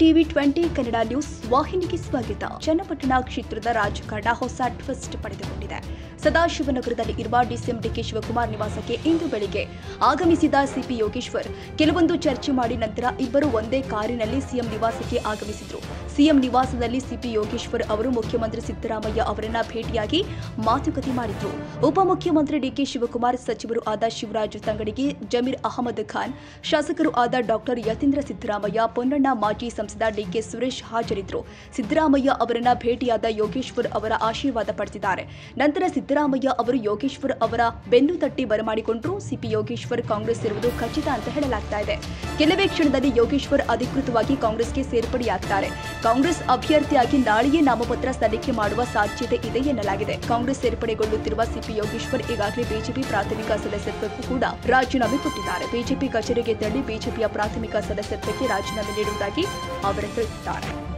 TV twenty Kannada news ವಾಹಿನಿಗೆ ಸ್ವಾಗತ ಚನ್ನಪಟ್ಟಣ ಕ್ಷೇತ್ರದ ರಾಜಕಾರಣ ಹೊಸ ಟ್ವಿಸ್ಟ್ ಪಡೆದುಕೊಂಡಿದೆ ಸದಾಶಿವನಗರದಲ್ಲಿ ಇರುವ ಡಿಸಿಎಂ ಡಿಕೆ ಶಿವಕುಮಾರ್ ನಿವಾಸಕ್ಕೆ ಇಂದು ಬೆಳಿಗ್ಗೆ ಆಗಮಿಸಿದ ಸಿಪಿ ಯೋಗೇಶ್ವರ್ ಕೆಲವೊಂದು ಚರ್ಚೆ ಮಾಡಿ ನಂತರ ಇಬ್ಬರು ಒಂದೇ ಕಾರಿನಲ್ಲಿ ಸಿಎಂ ನಿವಾಸಕ್ಕೆ ಆಗಮಿಸಿದ್ರು ಸಿಎಂ ನಿವಾಸದಲ್ಲಿ ಸಿಪಿ ಯೋಗೇಶ್ವರ್ ಅವರು ಮುಖ್ಯಮಂತ್ರಿ ಸಿದ್ದರಾಮಯ್ಯ ಅವರನ್ನ ಭೇಟಿಯಾಗಿ ಮಾತುಕತೆ ಮಾಡಿದ್ರು ಉಪಮುಖ್ಯಮಂತ್ರಿ ಡಿಕೆ ಶಿವಕುಮಾರ್ ಸಚಿವರು ಆದ ಶಿವರಾಜ್ ತಂಗಡಿಗೆ ಜಮೀರ್ ಅಹಮದ್ ಖಾನ್ ಶಾಸಕರು ಆದ ಡಾಕ್ಟರ್ ಯತೀಂದ್ರ ಸಿದ್ದರಾಮಯ್ಯ ಪೊನ್ನಣ್ಣ ಮಾಜಿ ಸಂಸದ ಡಿಕೆ ಸುರೇಶ್ ಹಾಜರಿದ್ದರು ಸಿದ್ದರಾಮಯ್ಯ ಅವರನ್ನ ಭೇಟಿಯಾದ ಯೋಗೇಶ್ವರ್ ಅವರ ಆಶೀರ್ವಾದ ಪಡೆದಿದ್ದಾರೆ ನಂತರ ಸಿದ್ದರಾಮಯ್ಯ ಅವರು ಯೋಗೇಶ್ವರ್ ಅವರ ಬೆನ್ನು ತಟ್ಟಿ ಬರಮಾಡಿಕೊಂಡ್ರು ಸಿಪಿ ಯೋಗೇಶ್ವರ್ ಕಾಂಗ್ರೆಸ್ ಇರುವುದು ಖಚಿತ ಅಂತ ಹೇಳಲಾಗ್ತಾ ಇದೆ ಕೆಲವೇ ಕ್ಷಣದಲ್ಲಿ ಯೋಗೇಶ್ವರ್ ಅಧಿಕೃತವಾಗಿ ಕಾಂಗ್ರೆಸ್ಗೆ ಸೇರ್ಪಡೆಯಾಗ್ತಾರೆ ಕಾಂಗ್ರೆಸ್ ಅಭ್ಯರ್ಥಿಯಾಗಿ ನಾಳೆಯೇ ನಾಮಪತ್ರ ಸಲ್ಲಿಕೆ ಮಾಡುವ ಸಾಧ್ಯತೆ ಇದೆ ಎನ್ನಲಾಗಿದೆ ಕಾಂಗ್ರೆಸ್ ಸೇರ್ಪಡೆಗೊಳ್ಳುತ್ತಿರುವ ಸಿಪಿ ಯೋಗೇಶ್ವರ್ ಈಗಾಗಲೇ ಬಿಜೆಪಿ ಪ್ರಾಥಮಿಕ ಸದಸ್ಯತ್ವಕ್ಕೂ ಕೂಡ ರಾಜೀನಾಮೆ ಕೊಟ್ಟಿದ್ದಾರೆ ಬಿಜೆಪಿ ಕಚೇರಿಗೆ ತೆರಳಿ ಬಿಜೆಪಿಯ ಪ್ರಾಥಮಿಕ ಸದಸ್ಯತ್ವಕ್ಕೆ ರಾಜೀನಾಮೆ ನೀಡುವುದಾಗಿ ಅವರು ತಿಳಿಸಿದ್ದಾರೆ